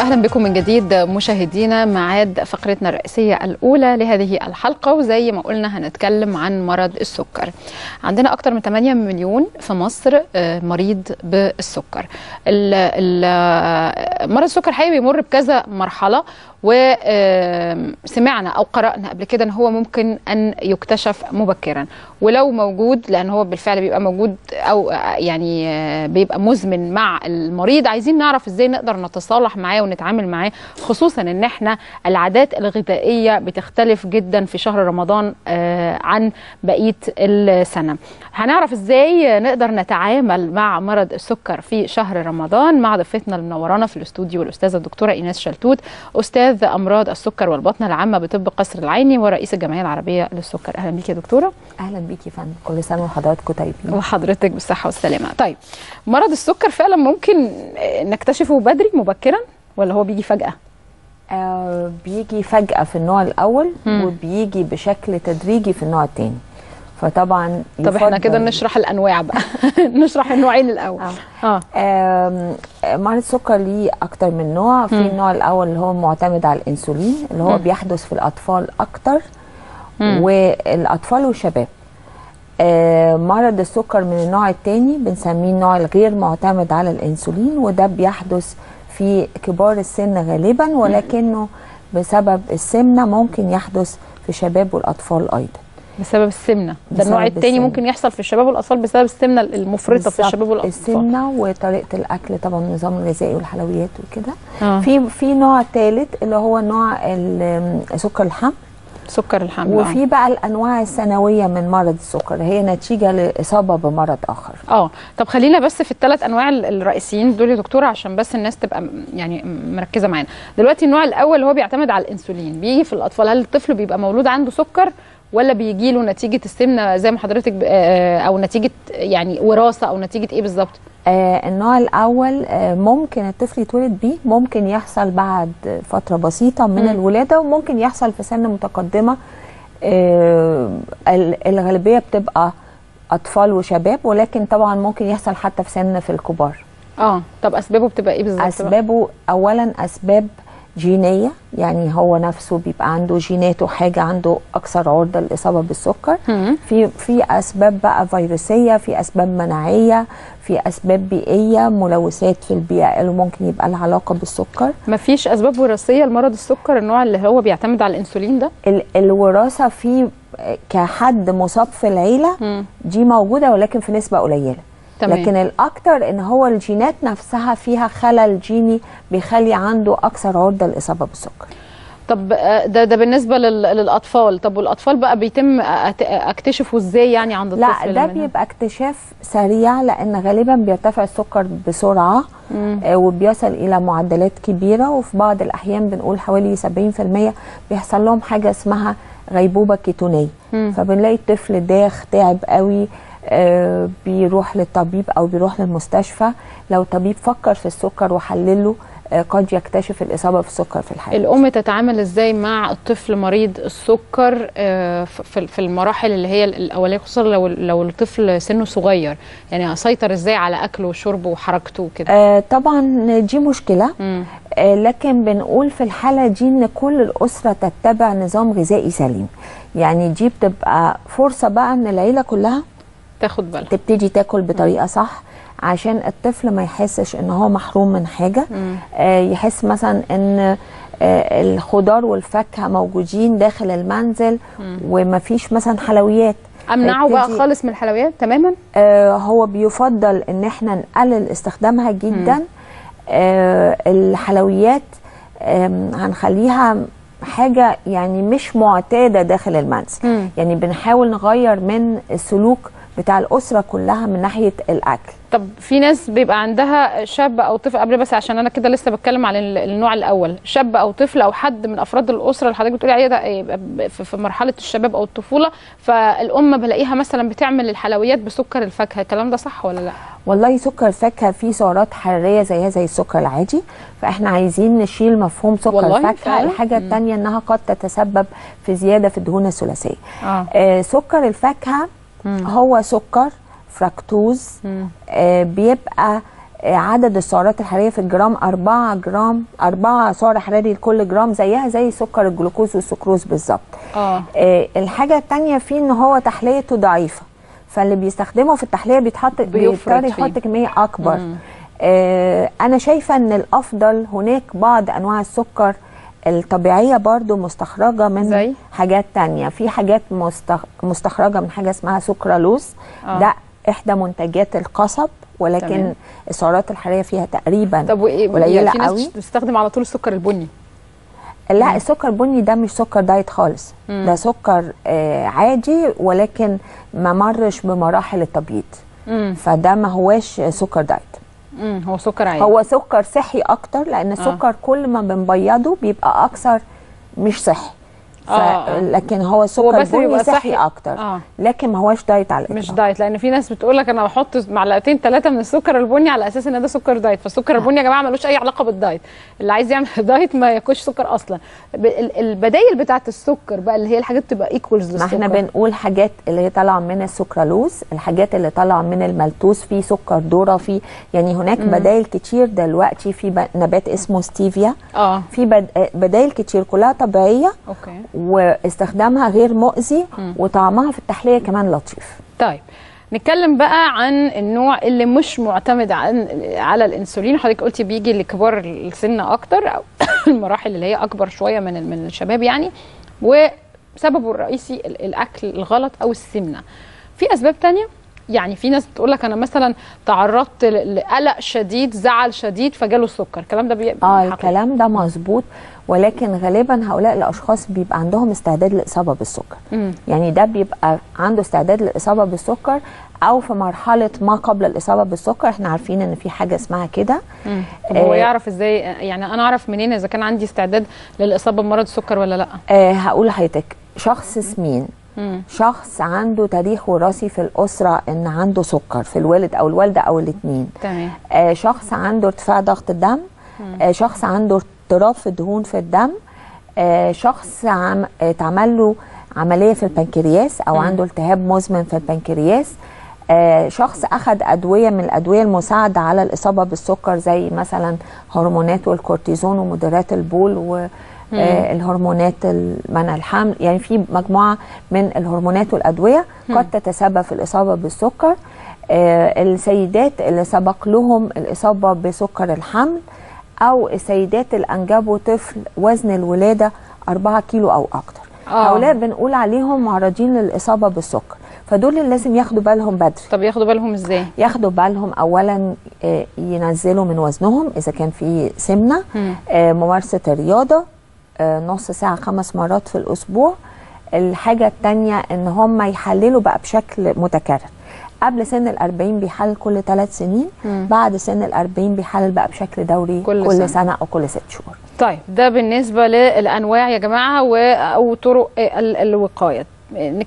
اهلا بكم من جديد مشاهدينا معاد فقرتنا الرئيسيه الاولى لهذه الحلقه وزي ما قلنا هنتكلم عن مرض السكر. عندنا اكثر من 8 مليون في مصر مريض بالسكر. مرض السكر حقيقي بيمر بكذا مرحله وسمعنا او قرانا قبل كده ان هو ممكن ان يكتشف مبكرا ولو موجود لان هو بالفعل بيبقى موجود او يعني بيبقى مزمن مع المريض عايزين نعرف ازاي نقدر نتصالح معاه ونتعامل معاه خصوصا ان احنا العادات الغذائيه بتختلف جدا في شهر رمضان عن بقيه السنه هنعرف ازاي نقدر نتعامل مع مرض السكر في شهر رمضان مع ضيفتنا المنورانا في الاستوديو الاستاذه الدكتوره ايناس شلتوت استاذ امراض السكر والبطنه العامه بطب قصر العيني ورئيس الجمعيه العربيه للسكر اهلا بيكي يا دكتوره اهلا بيكي يا فندم كل سنه وحضراتكم طيبين وحضرتك بالصحه والسلامه طيب مرض السكر فعلا ممكن نكتشفه بدري مبكرا ولا هو بيجي فجاه آه بيجي فجاه في النوع الاول مم. وبيجي بشكل تدريجي في النوع الثاني فطبعا طب احنا كده نشرح الانواع بقى نشرح النوعين الاول اه, آه. مرض السكر ليه اكتر من نوع في م. النوع الاول اللي هو معتمد على الانسولين اللي هو م. بيحدث في الاطفال اكتر م. والاطفال والشباب آه مرض السكر من النوع الثاني بنسميه النوع الغير معتمد على الانسولين وده بيحدث في كبار السن غالبا ولكنه بسبب السمنه ممكن يحدث في الشباب والاطفال ايضا بسبب السمنه ده النوع الثاني ممكن يحصل في الشباب والاطفال بسبب السمنه المفرطه في الشباب والاطفال السمنه وطريقه الاكل طبعا النظام الغذائي والحلويات وكده آه. في في نوع ثالث اللي هو نوع سكر الحمل سكر الحمل وفي بقى الانواع الثانويه من مرض السكر هي نتيجه لاصابه بمرض اخر اه طب خلينا بس في الثلاث انواع الرئيسيين دول يا دكتوره عشان بس الناس تبقى يعني مركزه معانا دلوقتي النوع الاول اللي هو بيعتمد على الانسولين بيجي في الاطفال هل الطفل بيبقى مولود عنده سكر ولا بيجي له نتيجه السمنه زي ما حضرتك او نتيجه يعني وراثه او نتيجه ايه بالظبط آه النوع الاول آه ممكن الطفل يتولد بيه ممكن يحصل بعد فتره بسيطه من م. الولاده وممكن يحصل في سن متقدمه آه الغالبيه بتبقى اطفال وشباب ولكن طبعا ممكن يحصل حتى في سن في الكبار اه طب اسبابه بتبقى ايه بالظبط اسبابه اولا اسباب جينيه يعني هو نفسه بيبقى عنده جيناته حاجه عنده اكثر عرضه للاصابه بالسكر في في اسباب بقى فيروسيه في اسباب مناعيه في اسباب بيئيه ملوثات في البيئه اللي ممكن يبقى لها علاقه بالسكر مفيش اسباب وراثيه لمرض السكر النوع اللي هو بيعتمد على الانسولين ده ال الوراثه في كحد مصاب في العيله مم. دي موجوده ولكن في نسبه قليله تمام. لكن الاكتر ان هو الجينات نفسها فيها خلل جيني بيخلي عنده اكثر عرضه للاصابه بالسكر طب ده ده بالنسبه للاطفال طب والاطفال بقى بيتم اكتشفه ازاي يعني عند الطفل لا ده بيبقى اكتشاف سريع لان غالبا بيرتفع السكر بسرعه آه وبيصل الى معدلات كبيره وفي بعض الاحيان بنقول حوالي 70% بيحصل لهم حاجه اسمها غيبوبه كيتونيه مم. فبنلاقي الطفل داخ تعب قوي آه بيروح للطبيب او بيروح للمستشفى لو الطبيب فكر في السكر وحلله آه قد يكتشف الاصابه بالسكر في الحياه الام تتعامل ازاي مع الطفل مريض السكر آه في المراحل اللي هي الاوليه خصوصا لو لو الطفل سنه صغير يعني اسيطر ازاي على اكله وشربه وحركته وكده طبعا دي مشكله لكن بنقول في الحاله دي ان كل الاسره تتبع نظام غذائي سليم يعني دي بتبقى فرصه بقى ان العيله كلها تاخد بالها تبتدي تاكل بطريقه صح عشان الطفل ما يحسش ان هو محروم من حاجه آه يحس مثلا ان آه الخضار والفاكهه موجودين داخل المنزل ومفيش مثلا حلويات امنعه بقى خالص من الحلويات تماما آه هو بيفضل ان احنا نقلل استخدامها جدا آه الحلويات آه هنخليها حاجه يعني مش معتاده داخل المنزل مم. يعني بنحاول نغير من السلوك بتاع الاسره كلها من ناحيه الاكل طب في ناس بيبقى عندها شاب او طفل قبل بس عشان انا كده لسه بتكلم عن النوع الاول شاب او طفل او حد من افراد الاسره اللي حضرتك بتقولي عليه ده في مرحله الشباب او الطفوله فالام بلاقيها مثلا بتعمل الحلويات بسكر الفاكهه الكلام ده صح ولا لا والله سكر الفاكهه فيه سعرات حراريه زيها زي السكر العادي فاحنا عايزين نشيل مفهوم سكر الفاكهه الحاجه الثانيه انها قد تتسبب في زياده في الدهون الثلاثيه آه. آه سكر الفاكهه مم. هو سكر فركتوز آه بيبقى آه، عدد السعرات الحراريه في الجرام 4 جرام 4 سعر حراري لكل جرام زيها زي سكر الجلوكوز والسكروز بالظبط اه آه، الحاجه الثانيه فيه ان هو تحليته ضعيفه فاللي بيستخدمه في التحليه بيتحط بيفرط بيضطر فيه. يحط كميه اكبر آه انا شايفه ان الافضل هناك بعض انواع السكر الطبيعيه برضو مستخرجه من زي؟ حاجات تانية في حاجات مستخ... مستخرجه من حاجه اسمها سكرالوز آه. ده احدى منتجات القصب ولكن تمام. السعرات الحراريه فيها تقريبا طب وايه قليله يعني في ناس قوي بتستخدم على طول السكر البني لا السكر البني ده مش سكر دايت خالص مم. ده سكر آه عادي ولكن ما مرش بمراحل التبييض امم فده ما هواش سكر دايت امم هو سكر عادي هو سكر صحي اكتر لان السكر كل ما بنبيضه بيبقى اكثر مش صحي ف... آه، آه. لكن هو سكر بس بني بيبقى صحي, صحي. اكتر آه. لكن ما هوش دايت على مش الإطلاق. دايت لان في ناس بتقول لك انا بحط معلقتين ثلاثه من السكر البني على اساس ان ده سكر دايت فالسكر البني يا جماعه ملوش اي علاقه بالدايت اللي عايز يعمل دايت ما ياكلش سكر اصلا ب- ال- البدايل بتاعه السكر بقى اللي هي الحاجات بتبقى ايكوالز ما احنا بنقول حاجات اللي هي طالعه من السكرالوز الحاجات اللي طالعه من الملتوس في سكر ذره في يعني هناك بدائل كتير دلوقتي في ب- نبات اسمه ستيفيا اه في بد- بدائل كتير كلها طبيعيه اوكي واستخدامها غير مؤذي وطعمها في التحليه كمان لطيف طيب نتكلم بقى عن النوع اللي مش معتمد عن على الانسولين حضرتك قلتي بيجي لكبار السن اكتر او المراحل اللي هي اكبر شويه من ال- من الشباب يعني وسببه الرئيسي ال- الاكل الغلط او السمنه في اسباب تانية يعني في ناس بتقول لك انا مثلا تعرضت ل- لقلق شديد زعل شديد فجاله السكر الكلام ده بي... اه حقيقي. الكلام ده مظبوط ولكن غالبا هؤلاء الاشخاص بيبقى عندهم استعداد للاصابه بالسكر مم. يعني ده بيبقى عنده استعداد للاصابه بالسكر او في مرحله ما قبل الاصابه بالسكر احنا عارفين ان في حاجه اسمها كده مم. طب هو آه، يعرف ازاي يعني انا اعرف منين اذا كان عندي استعداد للاصابه بمرض السكر ولا لا آه هقول لحضرتك شخص سمين مم. شخص عنده تاريخ وراثي في الاسره ان عنده سكر في الوالد او الوالده او الاثنين تمام آه شخص عنده ارتفاع ضغط الدم آه شخص عنده اضطراب في الدهون في الدم آه شخص عم آه، اتعمل له عمليه في البنكرياس او عنده التهاب مزمن في البنكرياس آه شخص اخذ ادويه من الادويه المساعده على الاصابه بالسكر زي مثلا هرمونات والكورتيزون ومدرات البول و آه الهرمونات منع الحمل يعني في مجموعه من الهرمونات والادويه قد تتسبب في الاصابه بالسكر آه السيدات اللي سبق لهم الاصابه بسكر الحمل او السيدات اللي انجبوا طفل وزن الولاده 4 كيلو او اكتر آه. هؤلاء بنقول عليهم معرضين للاصابه بالسكر فدول اللي لازم ياخدوا بالهم بدري طب ياخدوا بالهم ازاي ياخدوا بالهم اولا آه، ينزلوا من وزنهم اذا كان في سمنه مم. آه، ممارسه الرياضه آه، نص ساعه خمس مرات في الاسبوع الحاجه الثانيه ان هم يحللوا بقى بشكل متكرر قبل سن الأربعين بيحلل كل ثلاث سنين مم. بعد سن الأربعين بيحلل بقى بشكل دوري كل كل, سنة. كل سنة. أو كل ست شهور طيب ده بالنسبه للانواع يا جماعه و- او طرق ال- الوقايه